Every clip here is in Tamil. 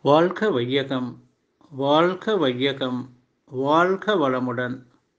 வாழ்க வையகம் வாழ்க வையகம் வாழ்க வளமுடன்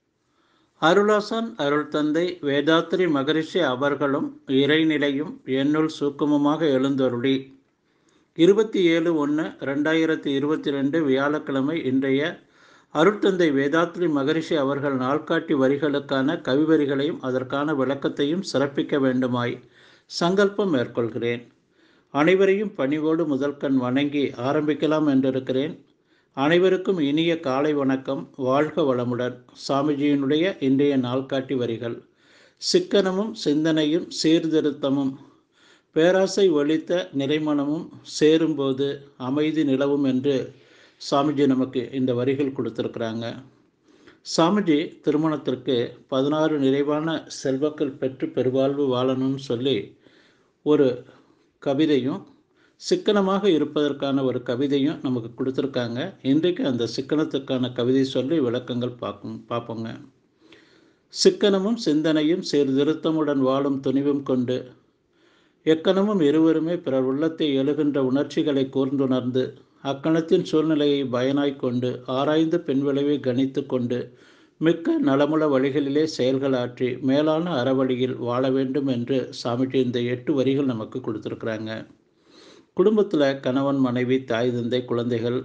அருளாசன் அருள் தந்தை வேதாத்திரி மகரிஷி அவர்களும் இறைநிலையும் என்னுள் சூக்குமமாக எழுந்தருளி இருபத்தி ஏழு ஒன்று ரெண்டாயிரத்தி இருபத்தி ரெண்டு வியாழக்கிழமை இன்றைய அருட்தந்தை வேதாத்ரி மகரிஷி அவர்கள் நாள்காட்டி வரிகளுக்கான கவிவரிகளையும் அதற்கான விளக்கத்தையும் சிறப்பிக்க வேண்டுமாய் சங்கல்பம் மேற்கொள்கிறேன் அனைவரையும் பணிவோடு முதல்கண் வணங்கி ஆரம்பிக்கலாம் என்றிருக்கிறேன் அனைவருக்கும் இனிய காலை வணக்கம் வாழ்க வளமுடன் சாமிஜியினுடைய இன்றைய நாள்காட்டி வரிகள் சிக்கனமும் சிந்தனையும் சீர்திருத்தமும் பேராசை ஒழித்த நிறைமனமும் சேரும்போது அமைதி நிலவும் என்று சாமிஜி நமக்கு இந்த வரிகள் கொடுத்துருக்குறாங்க சாமிஜி திருமணத்திற்கு பதினாறு நிறைவான செல்வக்கள் பெற்று பெருவாழ்வு வாழணும்னு சொல்லி ஒரு கவிதையும் சிக்கனமாக இருப்பதற்கான ஒரு கவிதையும் நமக்கு கொடுத்துருக்காங்க இன்றைக்கு அந்த சிக்கனத்துக்கான கவிதை சொல்லி விளக்கங்கள் பார்க்கும் பார்ப்போங்க சிக்கனமும் சிந்தனையும் சீர்திருத்தமுடன் வாழும் துணிவும் கொண்டு எக்கணமும் இருவருமே பிறர் உள்ளத்தை எழுகின்ற உணர்ச்சிகளை கூர்ந்துணர்ந்து அக்கணத்தின் சூழ்நிலையை பயனாய் கொண்டு ஆராய்ந்து பெண் விளைவை கணித்து கொண்டு மிக்க நலமுள்ள வழிகளிலே செயல்கள் ஆற்றி மேலான அறவழியில் வாழ வேண்டும் என்று சாமிஜி இந்த எட்டு வரிகள் நமக்கு கொடுத்துருக்குறாங்க குடும்பத்தில் கணவன் மனைவி தாய் தந்தை குழந்தைகள்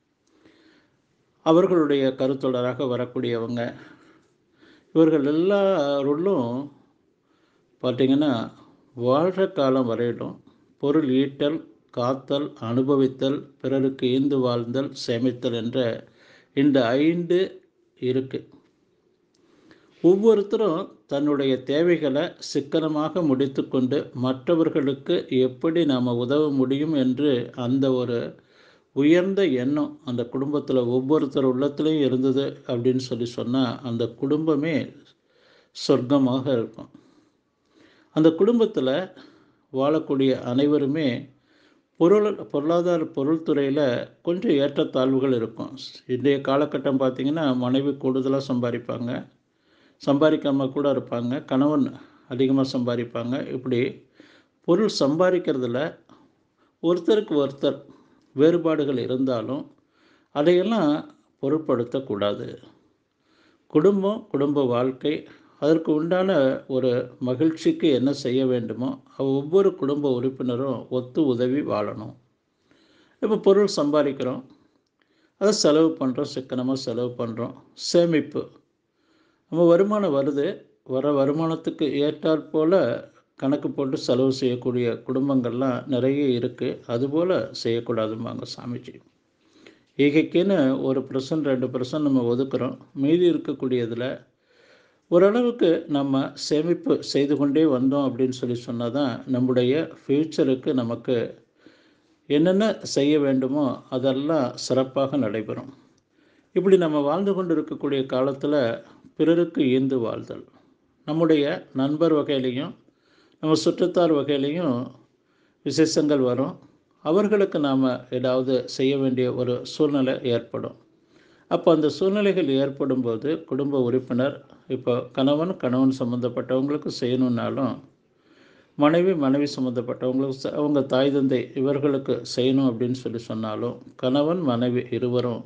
அவர்களுடைய கருத்தொடராக வரக்கூடியவங்க இவர்கள் எல்லாருள்ளும் பார்த்திங்கன்னா வாழ்கிற காலம் வரையிலும் பொருள் ஈட்டல் காத்தல் அனுபவித்தல் பிறருக்கு ஈந்து வாழ்ந்தல் சேமித்தல் என்ற இந்த ஐந்து இருக்குது ஒவ்வொருத்தரும் தன்னுடைய தேவைகளை சிக்கனமாக முடித்து கொண்டு மற்றவர்களுக்கு எப்படி நாம் உதவ முடியும் என்று அந்த ஒரு உயர்ந்த எண்ணம் அந்த குடும்பத்தில் ஒவ்வொருத்தர் உள்ளத்துலேயும் இருந்தது அப்படின்னு சொல்லி சொன்னால் அந்த குடும்பமே சொர்க்கமாக இருக்கும் அந்த குடும்பத்தில் வாழக்கூடிய அனைவருமே பொருள் பொருளாதார பொருள் துறையில் கொஞ்சம் ஏற்றத்தாழ்வுகள் இருக்கும் இன்றைய காலகட்டம் பார்த்திங்கன்னா மனைவி கூடுதலாக சம்பாதிப்பாங்க சம்பாதிக்காமல் கூட இருப்பாங்க கணவன் அதிகமாக சம்பாதிப்பாங்க இப்படி பொருள் சம்பாதிக்கிறதுல ஒருத்தருக்கு ஒருத்தர் வேறுபாடுகள் இருந்தாலும் அதையெல்லாம் பொருட்படுத்தக்கூடாது குடும்பம் குடும்ப வாழ்க்கை அதற்கு உண்டான ஒரு மகிழ்ச்சிக்கு என்ன செய்ய வேண்டுமோ ஒவ்வொரு குடும்ப உறுப்பினரும் ஒத்து உதவி வாழணும் இப்போ பொருள் சம்பாதிக்கிறோம் அதை செலவு பண்ணுறோம் சிக்கனமாக செலவு பண்ணுறோம் சேமிப்பு நம்ம வருமானம் வருது வர வருமானத்துக்கு ஏற்றாற் போல் கணக்கு போட்டு செலவு செய்யக்கூடிய குடும்பங்கள்லாம் நிறைய இருக்குது அதுபோல் செய்யக்கூடாதும்பாங்க சாமிஜி ஈகைக்குன்னு ஒரு பர்சன்ட் ரெண்டு பர்சன்ட் நம்ம ஒதுக்குறோம் மீதி இருக்கக்கூடியதில் ஓரளவுக்கு நம்ம சேமிப்பு செய்து கொண்டே வந்தோம் அப்படின்னு சொல்லி சொன்னால் தான் நம்முடைய ஃப்யூச்சருக்கு நமக்கு என்னென்ன செய்ய வேண்டுமோ அதெல்லாம் சிறப்பாக நடைபெறும் இப்படி நம்ம வாழ்ந்து கொண்டு இருக்கக்கூடிய காலத்தில் பிறருக்கு ஈந்து வாழ்தல் நம்முடைய நண்பர் வகையிலையும் நம்ம சுற்றத்தார் வகையிலையும் விசேஷங்கள் வரும் அவர்களுக்கு நாம் ஏதாவது செய்ய வேண்டிய ஒரு சூழ்நிலை ஏற்படும் அப்போ அந்த சூழ்நிலைகள் ஏற்படும் போது குடும்ப உறுப்பினர் இப்போ கணவன் கணவன் சம்மந்தப்பட்டவங்களுக்கு செய்யணுன்னாலும் மனைவி மனைவி சம்மந்தப்பட்டவங்களுக்கு அவங்க தாய் தந்தை இவர்களுக்கு செய்யணும் அப்படின்னு சொல்லி சொன்னாலும் கணவன் மனைவி இருவரும்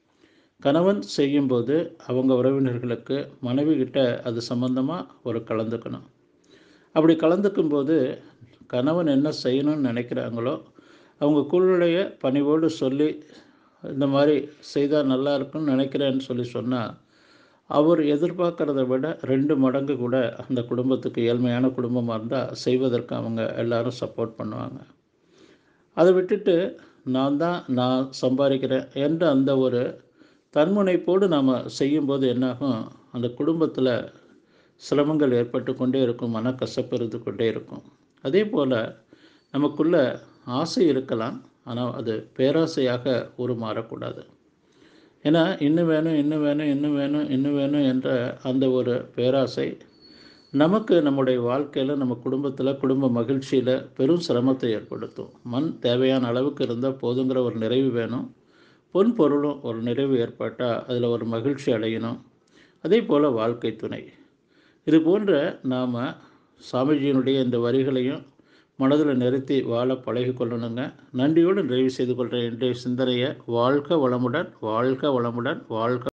கணவன் செய்யும்போது அவங்க உறவினர்களுக்கு மனைவி கிட்ட அது சம்மந்தமாக ஒரு கலந்துக்கணும் அப்படி கலந்துக்கும் போது கணவன் என்ன செய்யணும்னு நினைக்கிறாங்களோ அவங்க கூழுடைய பணிவோடு சொல்லி இந்த மாதிரி செய்தால் நல்லா இருக்குன்னு நினைக்கிறேன்னு சொல்லி சொன்னால் அவர் எதிர்பார்க்குறத விட ரெண்டு மடங்கு கூட அந்த குடும்பத்துக்கு ஏழ்மையான குடும்பமாக இருந்தால் செய்வதற்கு அவங்க எல்லாரும் சப்போர்ட் பண்ணுவாங்க அதை விட்டுட்டு நான் தான் நான் சம்பாதிக்கிறேன் என்ற அந்த ஒரு தன்முனைப்போடு நாம் செய்யும்போது என்னாகும் அந்த குடும்பத்தில் சிரமங்கள் ஏற்பட்டு கொண்டே இருக்கும் மனக்கசப்பு இருந்து கொண்டே இருக்கும் அதே போல் நமக்குள்ள ஆசை இருக்கலாம் ஆனால் அது பேராசையாக உருமாறக்கூடாது ஏன்னா இன்னும் வேணும் இன்னும் வேணும் இன்னும் வேணும் இன்னும் வேணும் என்ற அந்த ஒரு பேராசை நமக்கு நம்முடைய வாழ்க்கையில் நம்ம குடும்பத்தில் குடும்ப மகிழ்ச்சியில் பெரும் சிரமத்தை ஏற்படுத்தும் மண் தேவையான அளவுக்கு இருந்தால் போதுங்கிற ஒரு நிறைவு வேணும் பொன் பொருளும் ஒரு நிறைவு ஏற்பட்டால் அதில் ஒரு மகிழ்ச்சி அடையணும் அதே போல் வாழ்க்கை துணை இது போன்ற நாம் சாமிஜியினுடைய இந்த வரிகளையும் மனதில் நிறுத்தி வாழ பழகி கொள்ளணுங்க நன்றியோடு நிறைவு செய்து கொள்கிற இன்றைய சிந்தனையை வாழ்க வளமுடன் வாழ்க வளமுடன் வாழ்க